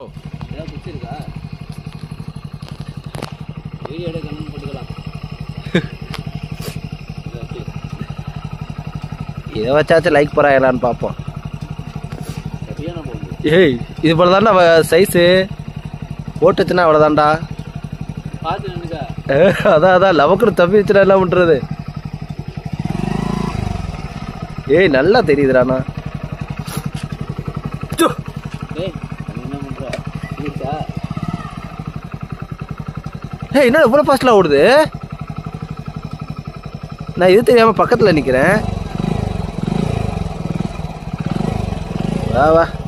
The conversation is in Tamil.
ஏதாவது பிடிச்சிருக்கா வீடியோ எடுக்கணும்னு போட்டுக்கலாம் இது அப்படி. இதை வச்சாச்சும் லைக் போறாங்களான்னு பார்ப்போம் சரியான போகுது ஏய் இது போல தான்டா சைஸு போட்டுச்சுன்னா அவ்வளோதான்டா பார்த்து நின்னுக்கா அதான் அதான் லவக்குன்னு தம்பி வச்சுனா என்ன பண்ணுறது ஏய் நல்லா தெரியுதுடாண்ணா டேய் அது என்ன பண்ற இருக்கா ஏய் என்ன இவ்வளோ ஃபாஸ்ட்லாம் ஓடுது நான் இது தெரியாமல் பக்கத்தில் நிற்கிறேன் வா வா